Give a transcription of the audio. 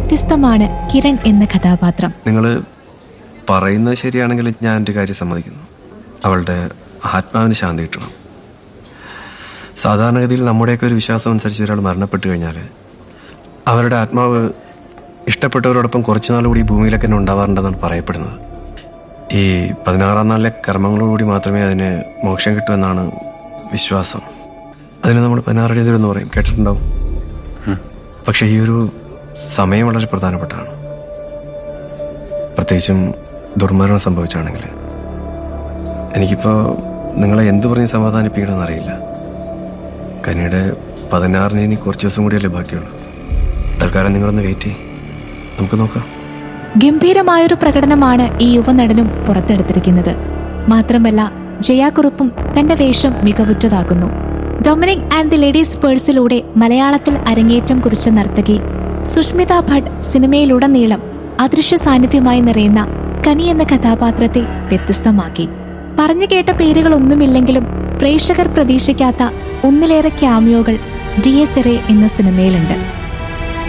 വ്യത്യസ്തമാണ് കിരൺ എന്ന കഥാപാത്രം നിങ്ങൾ പറയുന്നത് ശരിയാണെങ്കിൽ ഞാൻ എൻ്റെ കാര്യം സമ്മതിക്കുന്നു അവളുടെ ആത്മാവിന് ശാന്തി കിട്ടണം സാധാരണഗതിയിൽ നമ്മുടെയൊക്കെ ഒരു വിശ്വാസം അനുസരിച്ച് ഒരാൾ മരണപ്പെട്ടു കഴിഞ്ഞാൽ അവരുടെ ആത്മാവ് ഇഷ്ടപ്പെട്ടവരോടൊപ്പം കുറച്ചു നാൾ കൂടി ഈ ഭൂമിയിലൊക്കെ തന്നെ ഉണ്ടാവാറുണ്ടെന്നാണ് പറയപ്പെടുന്നത് ഈ പതിനാറാം നാളിലെ കർമ്മങ്ങളോടുകൂടി മാത്രമേ അതിന് മോക്ഷം കിട്ടൂ വിശ്വാസം അതിന് നമ്മൾ പതിനാറടി എന്ന് പറയും കേട്ടിട്ടുണ്ടാവും പക്ഷേ ഈ ഒരു സമയം വളരെ പ്രധാനപ്പെട്ടാണ് പ്രത്യേകിച്ചും ദുർമരണം സംഭവിച്ചാണെങ്കിൽ എനിക്കിപ്പോൾ നിങ്ങളെ എന്ത് പറഞ്ഞ് സമാധാനിപ്പിക്കണമെന്ന് അറിയില്ല കനിയുടെ പതിനാറിന് ഇനി കുറച്ച് ദിവസം കൂടിയല്ലേ ബാക്കിയുള്ളൂ തൽക്കാലം നിങ്ങളൊന്ന് വെയിറ്റ് ചെയ്യും നമുക്ക് നോക്കാം ഗംഭീരമായൊരു പ്രകടനമാണ് ഈ യുവനടനും പുറത്തെടുത്തിരിക്കുന്നത് മാത്രമല്ല ജയാക്കുറുപ്പും തന്റെ വേഷം മികവുറ്റതാക്കുന്നു ഡൊമിനിക് ആൻഡ് ദി ലേഡീസ് പേഴ്സിലൂടെ മലയാളത്തിൽ അരങ്ങേറ്റം കുറിച്ച നർത്തകി സുഷ്മിത ഭട്ട് സിനിമയിലുടനീളം അദൃശ്യ സാന്നിധ്യമായി നിറയുന്ന കനി എന്ന കഥാപാത്രത്തെ വ്യത്യസ്തമാക്കി പറഞ്ഞു കേട്ട പേരുകളൊന്നുമില്ലെങ്കിലും പ്രേക്ഷകർ പ്രതീക്ഷിക്കാത്ത ഒന്നിലേറെ ക്യാമിയോകൾ ഡി എസ് എറെ എന്ന സിനിമയിലുണ്ട്